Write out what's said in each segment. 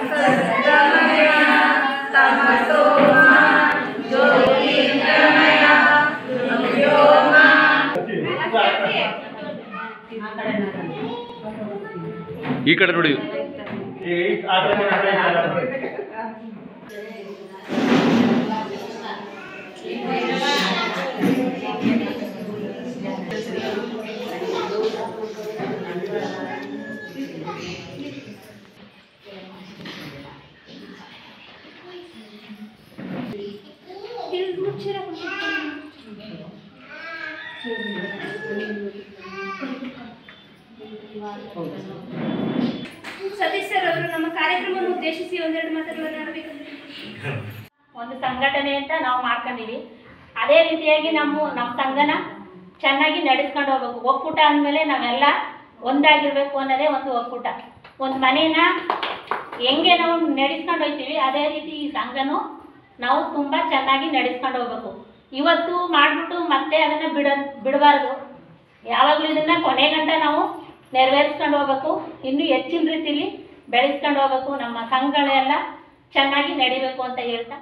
ಸದ್ಗಮಯ ತಮಸೋ ಮಾ ಜ್ಯೋತಿರ್ಗಮಯ ತಮೋಮ ಈ ಕಡೆ ನೋಡಿ ಸದಸ್ಯರವರು ನಮ್ಮ ಕಾರ್ಯಕ್ರಮವನ್ನು ಉದ್ದೇಶಿಸಿ ಒಂದೆರಡು ಮಾತುಗಳನ್ನು ಆಡಬೇಕಂದ್ರೆ ಒಂದು ಸಂಘಟನೆ ಅಂತ ನಾವು ಮಾಡ್ಕೊಂಡಿವಿ ಅದೇ ರೀತಿಯಾಗಿ ನಮ್ಮ ನಮ್ಮ ಸಂಘನ ಚೆನ್ನಾಗಿ ನಡೆಸ್ಕೊಂಡು ಹೋಗ್ಬೇಕು ಒಕ್ಕೂಟ ಅಂದಮೇಲೆ ನಾವೆಲ್ಲ ಒಂದಾಗಿರ್ಬೇಕು ಅನ್ನೋದೇ ಒಂದು ಒಕ್ಕೂಟ ಒಂದು ಮನೇನ ಹೆಂಗೆ ನಾವು ನಡೆಸ್ಕೊಂಡು ಹೋಗ್ತೀವಿ ಅದೇ ರೀತಿ ಈ ಸಂಘನೂ ನಾವು ತುಂಬ ಚೆನ್ನಾಗಿ ನಡೆಸ್ಕೊಂಡು ಹೋಗ್ಬೇಕು ಇವತ್ತು ಮಾಡಿಬಿಟ್ಟು ಮತ್ತೆ ಅದನ್ನು ಬಿಡ ಬಿಡಬಾರ್ದು ಯಾವಾಗಲೂ ಇದನ್ನು ಕೊನೆ ಗಂಟ ನಾವು ನೆರವೇರಿಸ್ಕೊಂಡು ಹೋಗ್ಬೇಕು ಇನ್ನೂ ಹೆಚ್ಚಿನ ರೀತಿಲಿ ಬೆಳೆಸ್ಕೊಂಡು ಹೋಗ್ಬೇಕು ನಮ್ಮ ಸಂಘಗಳೆಲ್ಲ ಚೆನ್ನಾಗಿ ನಡಿಬೇಕು ಅಂತ ಹೇಳ್ತಾ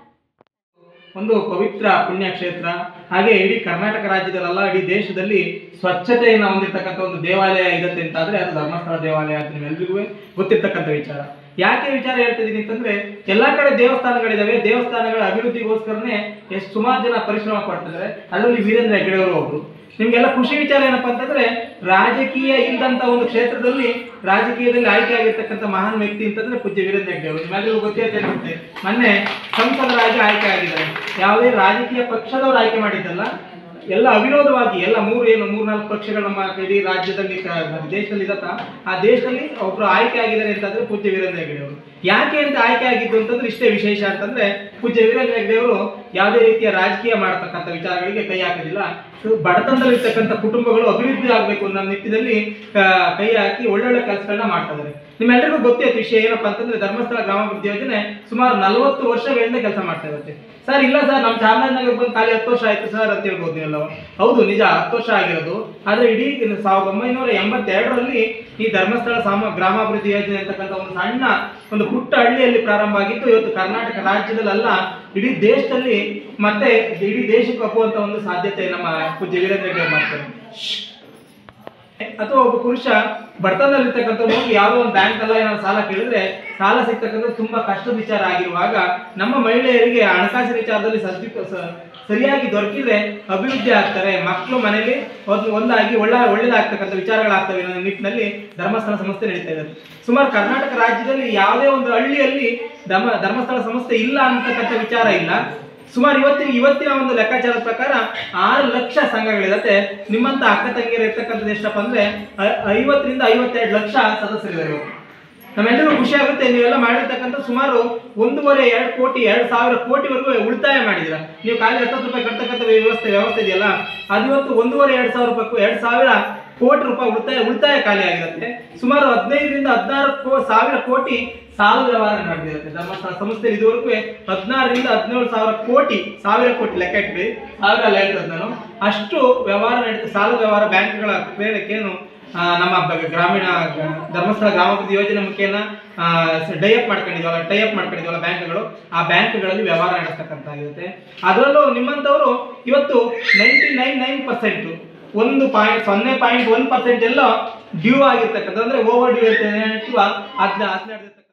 ಒಂದು ಪವಿತ್ರ ಪುಣ್ಯಕ್ಷೇತ್ರ ಹಾಗೆ ಇಡೀ ಕರ್ನಾಟಕ ರಾಜ್ಯದಲ್ಲ ಇಡೀ ದೇಶದಲ್ಲಿ ಸ್ವಚ್ಛತೆಯನ್ನು ಹೊಂದಿರತಕ್ಕಂಥ ಒಂದು ದೇವಾಲಯ ಇದತ್ತೆ ಅಂತ ಆದ್ರೆ ಅದು ಧರ್ಮಸ್ಥಳ ದೇವಾಲಯ ಅಂತ ನಿಮ್ಮೆಲ್ರಿಗೂ ಗೊತ್ತಿರ್ತಕ್ಕಂಥ ವಿಚಾರ ಯಾಕೆ ವಿಚಾರ ಹೇಳ್ತಿದ್ದೀನಿ ಅಂತಂದ್ರೆ ಎಲ್ಲಾ ಕಡೆ ದೇವಸ್ಥಾನಗಳಿದಾವೆ ದೇವಸ್ಥಾನಗಳ ಅಭಿವೃದ್ಧಿಗೋಸ್ಕರನೇ ಎಷ್ಟು ಸುಮಾರು ಜನ ಪರಿಶ್ರಮ ಪಡ್ತಿದ್ದಾರೆ ಅದರಲ್ಲಿ ವೀರೇಂದ್ರ ಹೆಗ್ಗಡೆ ಅವರು ಒಬ್ರು ನಿಮ್ಗೆಲ್ಲ ಖುಷಿ ವಿಚಾರ ಏನಪ್ಪಾ ಅಂತಂದ್ರೆ ರಾಜಕೀಯ ಇಲ್ಲದಂತ ಒಂದು ಕ್ಷೇತ್ರದಲ್ಲಿ ರಾಜಕೀಯದಲ್ಲಿ ಆಯ್ಕೆ ಆಗಿರ್ತಕ್ಕಂಥ ಮಹಾನ್ ವ್ಯಕ್ತಿ ಅಂತಂದ್ರೆ ಪೂಜ್ಯ ವೀರೇಂದ್ರ ಹೆಗ್ಗಡೆ ಅವರು ನಿಮ್ಮೆಲ್ಲರಿಗೂ ಗೊತ್ತೇ ಇರುತ್ತೆ ಮೊನ್ನೆ ಸಂಸದರಾಗಿ ಆಯ್ಕೆ ಆಗಿದ್ದಾರೆ ಯಾವುದೇ ರಾಜಕೀಯ ಪಕ್ಷದವರು ಆಯ್ಕೆ ಮಾಡಿದ್ದಲ್ಲ ಎಲ್ಲ ಅವಿರೋಧವಾಗಿ ಎಲ್ಲ ಮೂರು ಏನು ಮೂರ್ನಾಲ್ಕು ಪಕ್ಷಗಳು ನಮ್ಮ ಇಡೀ ರಾಜ್ಯದಲ್ಲಿ ಕ- ದೇಶದಲ್ಲಿ ಇರತ್ತ ಆ ದೇಶದಲ್ಲಿ ಒಬ್ರು ಆಯ್ಕೆ ಆಗಿದ್ದಾರೆ ಅಂತಂದ್ರೆ ಪೂಜ್ಯ ವೀರೇಂದ್ರ ಹೆಗ್ಗಡೆ ಅವರು ಯಾಕೆ ಅಂತ ಆಯ್ಕೆ ಆಗಿದ್ದು ಅಂತಂದ್ರೆ ಇಷ್ಟೇ ವಿಶೇಷ ಅಂತಂದ್ರೆ ಪೂಜ್ಯ ವೀರೇಂದ್ರ ಹೆಗ್ಗಡೆ ಅವರು ಯಾವುದೇ ರೀತಿಯ ರಾಜಕೀಯ ಮಾಡತಕ್ಕಂಥ ವಿಚಾರಗಳಿಗೆ ಕೈ ಹಾಕೋದಿಲ್ಲ ಸೊ ಬಡತನದಲ್ಲಿರ್ತಕ್ಕಂಥ ಕುಟುಂಬಗಳು ಅಭಿವೃದ್ಧಿ ಆಗಬೇಕು ಅನ್ನೋ ನಿಟ್ಟಿನಲ್ಲಿ ಆ, ಕೈ ಹಾಕಿ ಒಳ್ಳೊಳ್ಳೆ ಕೆಲಸಗಳನ್ನ ಮಾಡ್ತಾ ಇದ್ದಾರೆ ನಿಮ್ಮೆಲ್ಲರಿಗೂ ಗೊತ್ತಿತ್ತು ವಿಷಯ ಏನಪ್ಪಾ ಅಂತಂದ್ರೆ ಧರ್ಮಸ್ಥಳ ಗ್ರಾಮಾಭಿವೃದ್ಧಿ ಯೋಜನೆ ಸುಮಾರು ನಲವತ್ತು ವರ್ಷಗಳಿಂದ ಕೆಲಸ ಮಾಡ್ತಾ ಇರುತ್ತೆ ಸರ್ ಇಲ್ಲ ಸರ್ ನಮ್ಮ ಚಾಮರಾಜನಗರ ಬಂದು ಖಾಲಿ ಹತ್ತು ವರ್ಷ ಆಯ್ತು ಸರ್ ಅಂತ ಹೇಳ್ಬೋದು ನೀವೆಲ್ಲ ಹೌದು ನಿಜ ಹತ್ತು ವರ್ಷ ಆಗಿರೋದು ಆದ್ರೆ ಇಡೀ ಇನ್ನು ಸಾವಿರದ ಒಂಬೈನೂರ ಎಂಬತ್ತೆರಡರಲ್ಲಿ ಈ ಧರ್ಮಸ್ಥಳ ಸಾಮ ಗ್ರಾಮಾಭಿವೃದ್ಧಿ ಯೋಜನೆ ಅಂತಕ್ಕಂಥ ಒಂದು ಸಣ್ಣ ಒಂದು ಪುಟ್ಟ ಹಳ್ಳಿಯಲ್ಲಿ ಪ್ರಾರಂಭ ಆಗಿತ್ತು ಇವತ್ತು ಕರ್ನಾಟಕ ರಾಜ್ಯದಲ್ಲ ಇಡೀ ದೇಶದಲ್ಲಿ ಮತ್ತೆ ಇಡೀ ದೇಶಕ್ಕೆ ಒಪ್ಪುವಂತ ಒಂದು ಸಾಧ್ಯತೆ ನಮ್ಮ ಪೂಜ್ಯ ವೀರೇಂದ್ರ ಹೆಗ್ಗಡೆ ಮಾಡ್ತಾರೆ ಅಥವಾ ಒಬ್ಬ ಪುರುಷ ಬಡತನದಲ್ಲಿರ್ತಕ್ಕಂಥ ಹೋಗಿ ಯಾವುದೋ ಒಂದು ಬ್ಯಾಂಕ್ ಅಲ್ಲ ಏನಾದ್ರು ಸಾಲ ಕೇಳಿದ್ರೆ ಸಾಲ ಸಿಗ್ತಕ್ಕಂಥ ತುಂಬಾ ಕಷ್ಟದ ವಿಚಾರ ಆಗಿರುವಾಗ ನಮ್ಮ ಮಹಿಳೆಯರಿಗೆ ಹಣಕಾಸಿನ ವಿಚಾರದಲ್ಲಿ ಸದ್ದಿ ಸ- ಸರಿಯಾಗಿ ದೊರಕಿದ್ರೆ ಅಭಿವೃದ್ಧಿ ಆಗ್ತಾರೆ ಮಕ್ಕಳು ಮನೇಲಿ ಒಂದು ಒಂದಾಗಿ ಒಳ್ಳೆ ಒಳ್ಳೇದಾಗ್ತಕ್ಕಂಥ ವಿಚಾರಗಳಾಗ್ತವೆ ಅನ್ನೋ ನಿಟ್ಟಿನಲ್ಲಿ ಧರ್ಮಸ್ಥಳ ಸಂಸ್ಥೆ ನಡೀತಾ ಇದೆ ಸುಮಾರು ಕರ್ನಾಟಕ ರಾಜ್ಯದಲ್ಲಿ ಯಾವುದೇ ಒಂದು ಹಳ್ಳಿಯಲ್ಲಿ ಧರ್ಮ ಧರ್ಮಸ್ಥಳ ಸಂಸ್ಥೆ ಇಲ್ಲ ಅಂತಕ್ಕಂಥ ವಿಚಾರ ಇಲ್ಲ ಸುಮಾರು ಇವತ್ತಿನ ಇವತ್ತಿನ ಒಂದು ಲೆಕ್ಕಾಚಾರದ ಪ್ರಕಾರ ಆರು ಲಕ್ಷ ಸಂಘಗಳಿರತ್ತೆ ನಿಮ್ಮಂತ ಅಕ್ಕ ತಂಗಿಯರು ಇರ್ತಕ್ಕಂಥದ್ದು ಎಷ್ಟಪ್ಪ ಅಂದ್ರೆ ಐ- ಐವತ್ತರಿಂದ ಐವತ್ತೆರಡು ಲಕ್ಷ ಸದಸ್ಯರಿದ್ದಾರೆ ಇವತ್ತು ನಮ್ಮೆಲ್ಲರಿಗೂ ಖುಷಿ ಆಗುತ್ತೆ ನೀವೆಲ್ಲ ಮಾಡಿರ್ತಕ್ಕಂಥ ಸುಮಾರು ಒಂದೂವರೆ ಎರಡು ಕೋಟಿ ಎರಡು ಸಾವಿರ ಕೋಟಿವರೆಗೂ ಉಳಿತಾಯ ಮಾಡಿದಿರ ನೀವು ಖಾಲಿ ಹತ್ತತ್ತು ರೂಪಾಯಿ ಕಟ್ತಕ್ಕಂಥ ವ್ಯವಸ್ಥೆ ವ್ಯವಸ್ಥೆ ಇದೆಯಲ್ಲ ಅದು ಇವತ್ತು ಒಂದೂವರೆ ಎರಡು ಸಾವಿರ ರೂಪಾಯಿ ಎರಡು ಸಾವಿರ ಕೋಟಿ ರೂಪಾಯಿ ಉಳಿತಾಯ ಉಳಿತಾಯ ಖಾಲಿ ಆಗಿರುತ್ತೆ ಸುಮಾರು ಹದಿನೈದರಿಂದ ಹದಿನಾರು ಕೋ ಸಾವಿರ ಕೋಟಿ ಸಾಲ ವ್ಯವಹಾರ ನಡೆದಿರುತ್ತೆ ಧರ್ಮಸ್ಥಳ ಸಂಸ್ಥೆ ಇದುವರೆಗೂ ಹದಿನಾರರಿಂದ ಹದಿನೇಳು ಸಾವಿರ ಕೋಟಿ ಸಾವಿರ ಕೋಟಿ ಲೆಕ್ಕ ಇಟ್ಬಿಡಿ ಸಾವಿರ ಅಲ್ಲ ಹೇಳ್ತದೆ ನಾನು ಅಷ್ಟು ವ್ಯವಹಾರ ನಡೀತದೆ ಸಾಲ ವ್ಯವಹಾರ ಬ್ಯಾಂಕ್ಗಳ ಪ್ರೇರಕೇನು ಆ, ನಮ್ಮ ಬ- ಗ್ರಾಮೀಣ ಗ- ಧರ್ಮಸ್ಥಳ ಗ್ರಾಮಾಭಿವೃದ್ಧಿ ಯೋಜನೆ ಮುಖೇನ ಡೈಅಪ್ ಮಾಡ್ಕೊಂಡಿದ್ವಲ್ಲ ಟೈಅಪ್ ಮಾಡ್ಕೊಂಡಿದ್ವಲ್ಲ ಬ್ಯಾಂಕ್ಗಳು ಆ ಬ್ಯಾಂಕ್ಗಳಲ್ಲಿ ವ್ಯವಹಾರ ನಡೆಸ್ತಕ್ಕಂಥಾಗಿರುತ್ತೆ ಅದರಲ್ಲೂ ನಿಮ್ಮಂಥವರು ಇವತ್ತು ನೈಂಟಿ ನೈನ್ ನೈನ್ ಪರ್ಸೆಂಟ್ ಒಂದು ಪಾಯಿಂಟ್ ಸೊನ್ನೆ ಪಾಯಿಂಟ್ ಒನ್ ಪರ್ಸೆಂಟ್ ಎಲ್ಲ ಡ್ಯೂ ಆಗಿರ್ತಕ್ಕಂಥ ಅಂದ್ರೆ ಓವರ್ ಡ್ಯೂ ಇರ್ತದೆ ಅದನ್ನ ಅದ್ ನಡೆದಿರ್ತಕ್ಕಂಥ